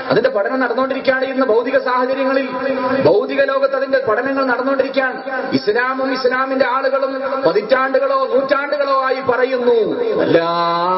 അതിന്റെ പഠനം നടന്നുകൊണ്ടിരിക്കുകയാണ് ഇന്ന് ഭൗതിക സാഹചര്യങ്ങളിൽ ഭൗതിക ലോകത്ത് അതിന്റെ പഠനങ്ങൾ നടന്നുകൊണ്ടിരിക്കുകയാണ് ഇസ്ലാമും ഇസ്ലാമിന്റെ ആളുകളും പതിറ്റാണ്ടുകളോ നൂറ്റാണ്ടുകളോ ആയി പറയുന്നു അല്ലാ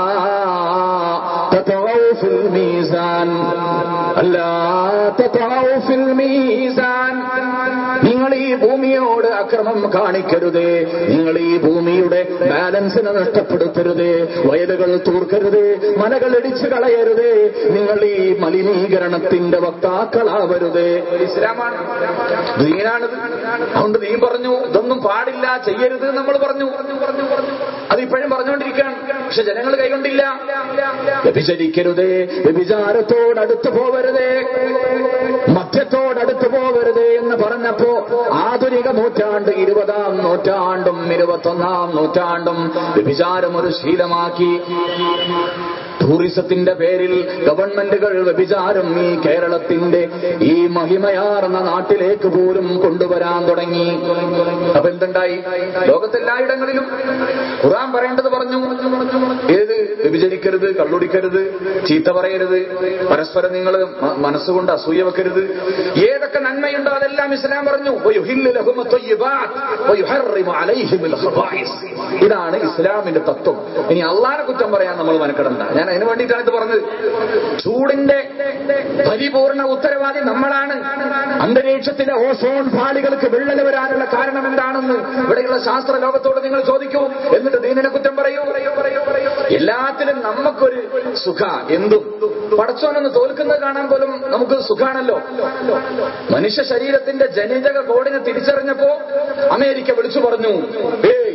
തതഗൗ ഫിൽ മീസാൻ അല്ലാ തതഗൗ ഫിൽ മീസാൻ നിങ്ങൾ ഈ ഭൂമിയോട് അക്രമം കാണിക്കരുതേ നിങ്ങൾ ഈ ഭൂമിയുടെ ബാലൻസിനെ നഷ്ടപ്പെടുത്തരുതേ വയലുകൾ തൂർക്കരുതേ മലകൾ ഇടിച്ചു കളയരുതേ നിങ്ങൾ ഈ മലിനീകരണത്തിന്റെ വക്താക്കളാവരുതേ ഇസ്ലാമാണ് ദീനാണിത് അതുകൊണ്ട് നീ പറഞ്ഞു ഇതൊന്നും പാടില്ല ചെയ്യരുത് എന്ന് നമ്മൾ പറഞ്ഞു അത് ഇപ്പോഴും പറഞ്ഞുകൊണ്ടിരിക്കുകയാണ് പക്ഷെ ജനങ്ങൾ കൈകൊണ്ടില്ല വ്യഭിചരിക്കരുതേ വ്യഭിചാരത്തോടടുത്ത് പോവരുതേ മദ്യത്തോടടുത്ത് പോവരുതേ എന്ന് പറഞ്ഞപ്പോ ആധുനിക നൂറ്റാണ്ട് ഇരുപതാം നൂറ്റാണ്ടും ഇരുപത്തൊന്നാം നൂറ്റാണ്ടും വ്യഭിചാരം ഒരു ശീലമാക്കി ടൂറിസത്തിന്റെ പേരിൽ ഗവൺമെന്റുകൾ വ്യഭിചാരം ഈ കേരളത്തിന്റെ ഈ മഹിമയാർന്ന നാട്ടിലേക്ക് പോലും കൊണ്ടുവരാൻ തുടങ്ങി അപ്പൊ എന്തുണ്ടായി ലോകത്തെല്ലായിടങ്ങളിലും ഖുറാൻ പറയേണ്ടത് പറഞ്ഞു ഏത് വ്യഭിചരിക്കരുത് കള്ളുടിക്കരുത് ചീത്ത പറയരുത് പരസ്പരം നിങ്ങൾ മനസ്സുകൊണ്ട് അസൂയ വെക്കരുത് ഏതൊക്കെ നന്മയുണ്ടോ അതെല്ലാം ഇസ്ലാം പറഞ്ഞു വയുഹില്ലു ലഹുമു ത്വയ്യിബാത്ത് വയുഹർറിമു അലൈഹിമുൽ ഖബായിസ്. ഇതാണ് ഇസ്ലാമിന്റെ തത്വം ഇനി അള്ളാനെ കുറ്റം പറയാൻ നമ്മൾ മനക്കെടണ്ട ഞാൻ അതിനു വേണ്ടിയിട്ടാണ് ഇത് പറഞ്ഞത് ചൂടിന്റെ പരിപൂർണ ഉത്തരവാദി നമ്മളാണ് അന്തരീക്ഷത്തിലെ ഓസോൺ പാളികൾക്ക് വിള്ളൽ വരാനുള്ള കാരണം എന്താണെന്ന് ഇവിടെയുള്ള ശാസ്ത്ര ലോകത്തോട് നിങ്ങൾ ചോദിക്കൂ എന്നിട്ട് ദീനിനെ കുറ്റം പറയൂ എല്ലാത്തിലും നമുക്കൊരു സുഖ എന്തും പടച്ചോനൊന്ന് തോൽക്കുന്നത് കാണാൻ പോലും നമുക്ക് സുഖാണല്ലോ മനുഷ്യ ശരീരത്തിന്റെ ജനിതക കോഡിനെ തിരിച്ചറിഞ്ഞപ്പോ അമേരിക്ക വിളിച്ചു പറഞ്ഞു "ഏയ്,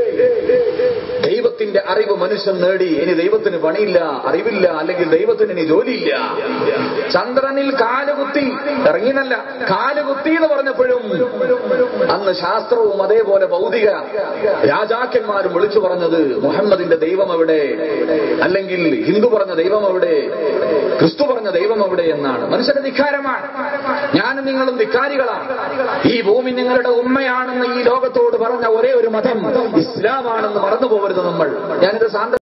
ദൈവത്തിന്റെ അറിവ് മനുഷ്യൻ നേടി ഇനി ദൈവത്തിന് പണിയില്ല അറിവില്ല അല്ലെങ്കിൽ ദൈവത്തിന് ഇനി ജോലിയില്ല ചന്ദ്രനിൽ കാലുകുത്തി ഇറങ്ങിനല്ല കാലുകുത്തി എന്ന് പറഞ്ഞപ്പോഴും അന്ന് ശാസ്ത്രവും അതേപോലെ ഭൗതിക രാജാക്കന്മാരും വിളിച്ചു പറഞ്ഞത് മുഹമ്മദിന്റെ ദൈവം എവിടെ അല്ലെങ്കിൽ ഹിന്ദു പറഞ്ഞ ദൈവം എവിടെ ക്രിസ്തു പറഞ്ഞ ദൈവം എവിടെ എന്നാണ് മനുഷ്യന്റെ ധിക്കാരമാണ് ഞാനും നിങ്ങളും ധിക്കാരികളാണ് ഈ ഭൂമി നിങ്ങളുടെ ഉമ്മയാണെന്ന് ഈ ലോകത്തോട് പറഞ്ഞ ഒരേ ഒരു മതം ഇസ്ലാമാണെന്ന് മറന്നു പോകരുത് നമ്മൾ ഞാനിത് സാന്ത